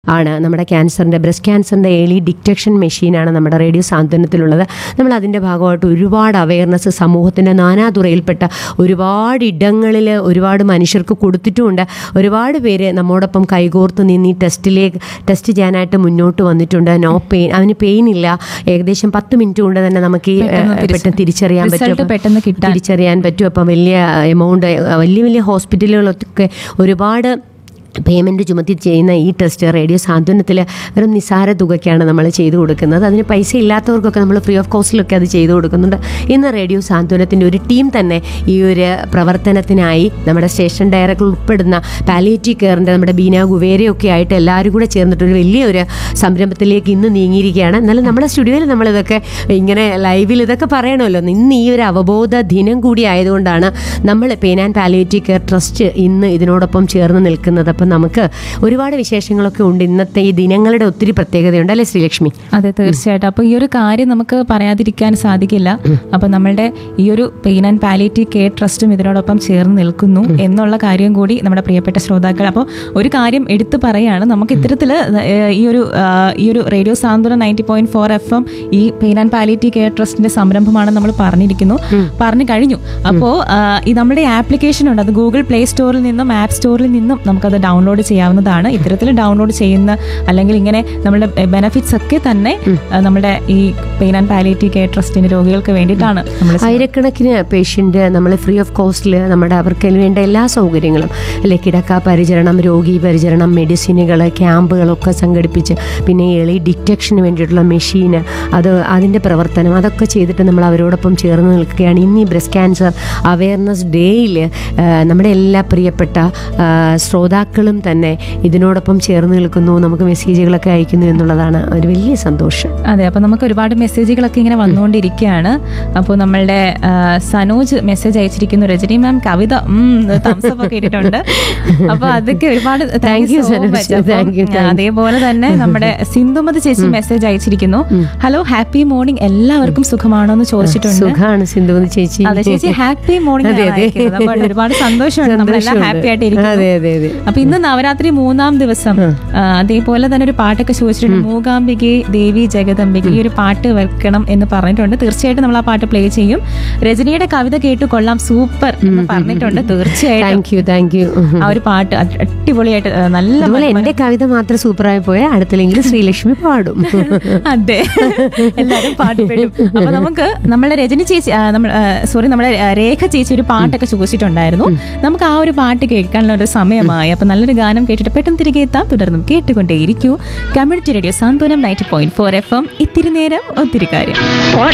ആണ് നമ്മുടെ ക്യാൻസറിൻ്റെ ബ്രസ്റ്റ് ക്യാൻസറിൻ്റെ ഏർലി ഡിറ്റക്ഷൻ മെഷീനാണ് നമ്മുടെ റേഡിയോ സാന്ത്വനത്തിലുള്ളത് നമ്മൾ അതിൻ്റെ ഭാഗമായിട്ട് ഒരുപാട് അവയർനെസ് സമൂഹത്തിൻ്റെ നാനാതുറയിൽപ്പെട്ട ഒരുപാട് ഇടങ്ങളിൽ ഒരുപാട് മനുഷ്യർക്ക് കൊടുത്തിട്ടുമുണ്ട് ഒരുപാട് പേര് നമ്മോടൊപ്പം കൈകോർത്ത് നിന്ന് ഈ ടെസ്റ്റിലേക്ക് ടെസ്റ്റ് ചെയ്യാനായിട്ട് മുന്നോട്ട് വന്നിട്ടുണ്ട് നോ പെയിൻ അവന് പെയിൻ ഇല്ല ഏകദേശം പത്ത് മിനിറ്റ് കൊണ്ട് തന്നെ നമുക്ക് ഈ പെട്ടെന്ന് ഏഹ്, തിരിച്ച് പെട്ടെന്ന് തിരിച്ചറിയാൻ result പറ്റും അപ്പം പെട്ടെന്ന് കിട്ടാൻ. തിരിച്ചറിയാൻ പറ്റും അപ്പം വലിയ എമൗണ്ട് വലിയ വലിയ ഹോസ്പിറ്റലുകളൊക്കെ ഒരുപാട് പേയ്മെൻറ്റ് ചുമത്തി ചെയ്യുന്ന ഈ ടെസ്റ്റ് റേഡിയോ സാന്ത്വനത്തിൽ വെറും നിസ്സാര തുകയ്ക്കാണ് നമ്മൾ ചെയ്തു കൊടുക്കുന്നത് അതിന് പൈസ ഇല്ലാത്തവർക്കൊക്കെ നമ്മൾ ഫ്രീ ഓഫ് കോസ്റ്റിലൊക്കെ അത് ചെയ്തു കൊടുക്കുന്നുണ്ട് ഇന്ന് റേഡിയോ സാന്ത്വനത്തിൻ്റെ ഒരു ടീം തന്നെ ഈ ഒരു പ്രവർത്തനത്തിനായി നമ്മുടെ സ്റ്റേഷൻ ഡയറക്ടർ ഉൾപ്പെടുന്ന പാലിയേറ്റീവ് കെയറിൻ്റെ നമ്മുടെ ബീന ഗുവേരയൊക്കെ ആയിട്ട് എല്ലാവരും കൂടെ ചേർന്നിട്ട് ഒരു വലിയൊരു സംരംഭത്തിലേക്ക് ഇന്ന് നീങ്ങിയിരിക്കുകയാണ് എന്നാലും നമ്മുടെ സ്റ്റുഡിയോയിൽ നമ്മളിതൊക്കെ ഇങ്ങനെ ലൈവിൽ ഇതൊക്കെ പറയണമല്ലോ ഇന്ന് ഈ ഒരു അവബോധ ദിനം കൂടി ആയതുകൊണ്ടാണ് നമ്മൾ pain and palliative care trust ഇന്ന് ഇതിനോടൊപ്പം ചേർന്ന് നിൽക്കുന്നത് അപ്പം നമുക്ക് ഒരുപാട് വിശേഷങ്ങളൊക്കെ ഉണ്ട് ഇന്നത്തെ ഈ ദിനങ്ങളുടെ ഒത്തിരി പ്രത്യേകതയുണ്ട് അല്ലേ ശ്രീലക്ഷ്മി അതെ തീർച്ചയായിട്ടും അപ്പൊ ഈ ഒരു കാര്യം നമുക്ക് പറയാതിരിക്കാൻ സാധിക്കില്ല അപ്പൊ നമ്മളുടെ ഈ ഒരു പെയിൻ ആൻഡ് പാലിയേറ്റീവ് കെയർ ട്രസ്റ്റും ഇതിനോടൊപ്പം ചേർന്ന് നിൽക്കുന്നു എന്നുള്ള കാര്യം കൂടി നമ്മുടെ പ്രിയപ്പെട്ട ശ്രോതാക്കൾ അപ്പോൾ ഒരു കാര്യം എടുത്തു പറയാണ് നമുക്ക് ഇത്തരത്തിൽ ഈ ഒരു ആ, ഈ ഒരു radio Santhwana ninety point four F M ഈ പെയിൻ ആൻഡ് പാലിയേറ്റീവ് കെയർ ട്രസ്റ്റിന്റെ സംരംഭമാണെന്ന് നമ്മൾ പറഞ്ഞിരിക്കുന്നു പറഞ്ഞു കഴിഞ്ഞു അപ്പോൾ ഈ നമ്മുടെ ആപ്ലിക്കേഷൻ ഉണ്ട് അത് ഗൂഗിൾ പ്ലേ സ്റ്റോറിൽ നിന്നും ആപ്പ് സ്റ്റോറിൽ നിന്നും നമുക്കത് ഡൗൺലോഡ് ചെയ്യാവുന്നതാണ് ഇത്തരത്തിൽ ഡൗൺലോഡ് ചെയ്യുന്ന അല്ലെങ്കിൽ ഇങ്ങനെ നമ്മുടെ ബെനഫിറ്റ്സ് ഒക്കെ തന്നെ ആ, നമ്മുടെ ഈ പെയിൻ ആൻഡ് പാലിയേറ്റീവ് കെയർ ട്രസ്റ്റിന്റെ രോഗികൾക്ക് വേണ്ടിയിട്ടാണ് നമ്മൾ ആയിരക്കണക്കിന് പേഷ്യൻ്റ് നമ്മൾ ഫ്രീ ഓഫ് കോസ്റ്റിൽ നമ്മുടെ അവർക്ക് വേണ്ട എല്ലാ സൗകര്യങ്ങളും അല്ലെ കിടക്ക പരിചരണം രോഗി പരിചരണം മെഡിസിനുകൾ ക്യാമ്പുകളൊക്കെ സംഘടിപ്പിച്ച് പിന്നെ എളി ഡിറ്റക്ഷന് വേണ്ടിയിട്ടുള്ള മെഷീന് അത് അതിൻ്റെ പ്രവർത്തനം അതൊക്കെ ചെയ്തിട്ട് നമ്മൾ അവരോടൊപ്പം ചേർന്ന് നിൽക്കുകയാണ് ഇന്ന് ഈ ബ്രസ്റ്റ് ക്യാൻസർ അവയർനെസ് ഡേയിൽ നമ്മുടെ എല്ലാ പ്രിയപ്പെട്ട ആ, ശ്രോതാക്കളും തന്നെ ഇതിനോടൊപ്പം ചേർന്ന് നിൽക്കുന്നു നമുക്ക് മെസ്സേജുകളൊക്കെ അയക്കുന്നു എന്നുള്ളതാണ് ഒരു വലിയ സന്തോഷം അതെ അപ്പൊ നമുക്ക് ഒരുപാട് മെസ്സേജുകളൊക്കെ ഇങ്ങനെ വന്നുകൊണ്ടിരിക്കുകയാണ് അപ്പോൾ നമ്മളുടെ ആ, സനോജ് മെസ്സേജ് അയച്ചിരിക്കുന്നു രജനി മാം കവിത തംസപ്പ് ഒക്കെ ഇട്ടിട്ടുണ്ട് അപ്പൊ അതൊക്കെ ഒരുപാട് Thank you, so Sanoj. much. അപ്പം, Thank you, thank you. അതേപോലെ തന്നെ നമ്മുടെ സിന്ധുമതി ചേച്ചി മെസ്സേജ് അയച്ചിരിക്കുന്നു ഹലോ ഹാപ്പി മോർണിംഗ് എല്ലാവർക്കും സുഖമാണോ എന്ന് ചോദിച്ചിട്ടുണ്ട് സുഖാണ് സിന്ധുവതി ചേച്ചി അതെ ചേച്ചി ഹാപ്പി മോർണിംഗ് അതെ, അതെ. ഒരുപാട് സന്തോഷമാണ് നമ്മളെല്ലാം സന്തോഷമുണ്ട്. ഹാപ്പി ആയിട്ട് അതെ ഇരിക്കുന്നു അതെ അതെ അപ്പൊ ഇന്ന് നവരാത്രി മൂന്നാം ദിവസം ആ, അതേപോലെ തന്നെ ഒരു പാട്ടൊക്കെ ചോദിച്ചിട്ടുണ്ട് മൂകാംബികെ ദേവി ജഗദംബിക ഈ ഒരു പാട്ട് വെക്കണം എന്ന് പറഞ്ഞിട്ടുണ്ട് തീർച്ചയായിട്ടും നമ്മൾ ആ പാട്ട് പ്ലേ ചെയ്യും രജനിയുടെ കവിത കേട്ടു കൊള്ളാം സൂപ്പർ എന്ന് പറഞ്ഞിട്ടുണ്ട് തീർച്ചയായിട്ടും താങ്ക് യു താങ്ക് യു ആ ഒരു പാട്ട് അടി- അടിപൊളിയായിട്ട് ആ, നല്ല അതുപോലെ എന്റെ കവിത മാത്രം സൂപ്പറായി പോയാൽ അടുത്തില്ലെങ്കിൽ ശ്രീലക്ഷ്മി പാടും അതെ എല്ലാരും പാട്ട് പാടും അപ്പൊ നമുക്ക് നമ്മളെ രജനി ചേച്ചി സോറി നമ്മുടെ ആ, രേഖ ചേച്ചി ഒരു പാട്ടൊക്കെ ചോദിച്ചിട്ടുണ്ടായിരുന്നു നമുക്ക് ആ ഒരു പാട്ട് കേൾക്കാനുള്ള ഒരു സമയമായി അപ്പൊ നല്ലൊരു ഗാനം കേട്ടിട്ട് പെട്ടെന്ന് തിരികെ എത്താം തുടർന്നും കേട്ടുകൊണ്ടേയിരിക്കൂ community radio Santhwanam ninety point four F M ഇത്തിരി നേരം ഒത്തിരി കാര്യം